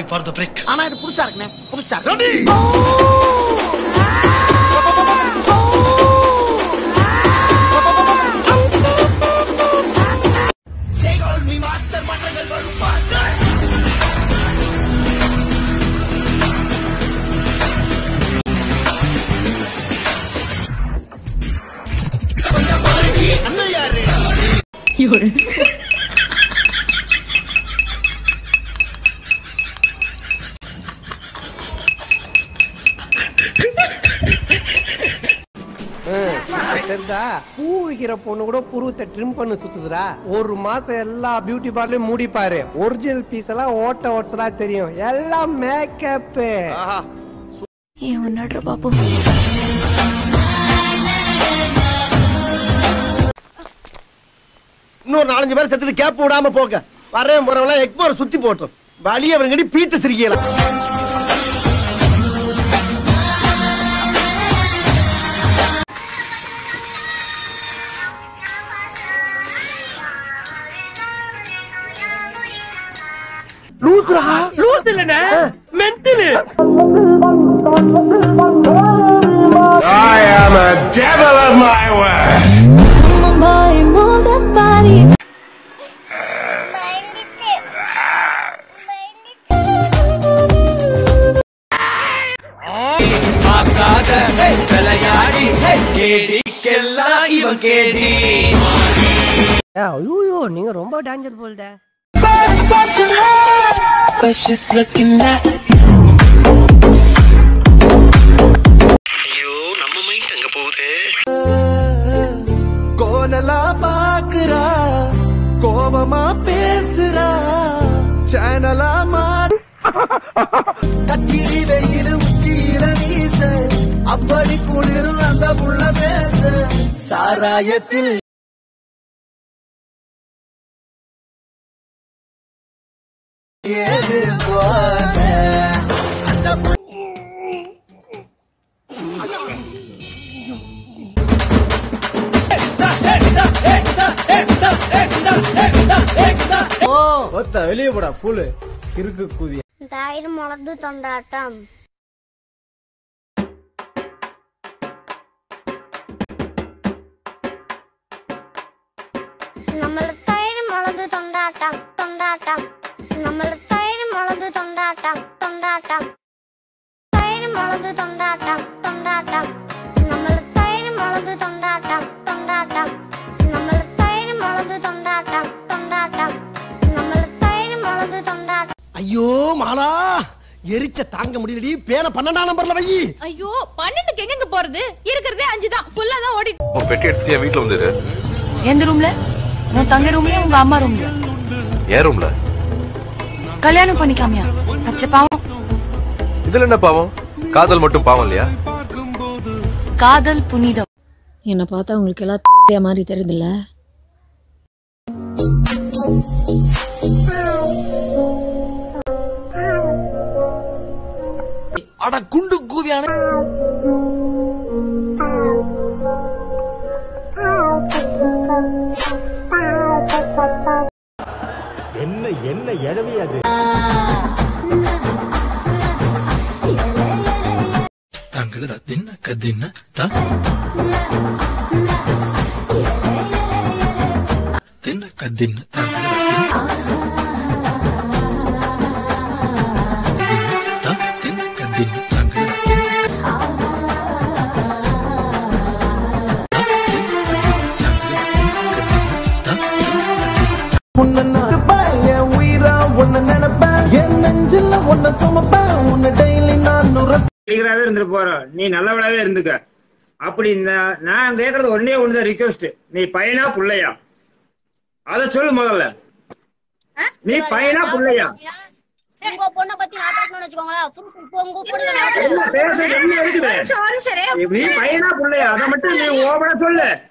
For the break ஆனா இது புதுசா இருக்குண்ணே புதுசா இருக்கு. தெரிந்தா பூ விக்கிற பொண்ணு கூட புருவத்தை ட்ரிம் பண்ணி சுத்துதுடா ஒரு மாசம் எல்லா பியூட்டி பார்லயும் மூடிப்பாரு ஒரிஜினல் பீஸ் எல்லாம் ஓட்ட ஓட்ஸலா தெரியும் எல்லாம் மேக்கப் ఏమన్నాడు బాబు இன்னொரு நாலஞ்சு பேர் செத்துட்டு கேப் விடாம போங்க வரேன் போறவங்க எக்மோர் சுத்தி போட்டோம் வழி அவங்கடி பீத்து சிரிக்கலாம் ஐயோ நீங்க ரொம்ப டேஞ்சர் போல்ட ஐயோ நம்ம மைண்ட் அங்க போகுது கோனலா பாக்குறா கோபமா பேசுறா சேனலா மா கத்திரி வெயில் உச்சியில வீச அப்படி குளிரும் அந்த புள்ள பேச சாராயத்தில் ஏது போல அந்த வெளியே போடா புல்லு கிறுக்கு கூதிய தயிர் முளது தொண்டாட்டம் നമ്മൾ തൈര് മുളക് തൊണ്ടാട്ടം തൊണ്ടാട്ടം നമ്മൾ തൈര് മുളക് തൊണ്ടാട്ടം തൊണ്ടാട്ടം തൈര് മുളക് തൊണ്ടാട്ടം തൊണ്ടാട്ടം നമ്മൾ തൈര് മുളക് തൊണ്ടാട്ടം തൊണ്ടാട്ടം നമ്മൾ തൈര് മുളക് തൊണ്ടാട്ടം തൊണ്ടാട്ടം നമ്മൾ തൈര് മുളക് തൊണ്ടാട്ടം ஐயோ மாலா எரிச்ச தாங்க முடியலடி பேன பன்னெண்டாம் நம்பர்ல வை ஐயோ பன்னெண்டுக்கு எங்க போறது இருக்கிறதே அஞ்சு தான் ஃபுல்லா தான் ஓடிட்டு உன் பெட்டி எடுத்து என் வீட்டுல வந்துரு எந்த ரூம்ல உன் தங்க ரூம்லயா உங்க அம்மா ரூம்ல ஏன் ரூம்ல கல்யாணம் பண்ணிக்காமியா பச்சை பாவம் இதுல என்ன பாவம் காதல் மட்டும் பாவம் இல்லையா காதல் புனிதம் என்ன பார்த்தா உங்களுக்கு எல்லாம் தேவையா மாதிரி தெரியுதுல்ல அட குண்டு கூதியான தங்கட தின்ன கதின்ன த தின்ன கதின்ன தங்கட தின்ன கதின்ன தங்கட உன்னை என் உயிரா உன்னை நினைப்பேன் என் நெஞ்சில உன்னை சுமப்பேன் உன்னை டெய்லி நான் நுர சீக்கிரமாவே இருந்துட்டு போறோம் நீ நல்லவளாவே இருந்துக்க அப்படி இந்த- நான் கேக்குறது ஒன்னே ஒண்ணுதான் ரிக்வஸ்ட் நீ பையனா புள்ளையா அத சொல்லு முதல்ல நீ பையனா புள்ளையா உங்க பொண்ணை பத்தி நான் பேசணும்னு வச்சுக்கோங்களேன் புருஷ- இப்போ உங்க பொண்ணு என்ன பேச என்ன இருக்குது நீ பையனா புள்ளையா அதை மட்டும் நீ ஓபனா சொல்லு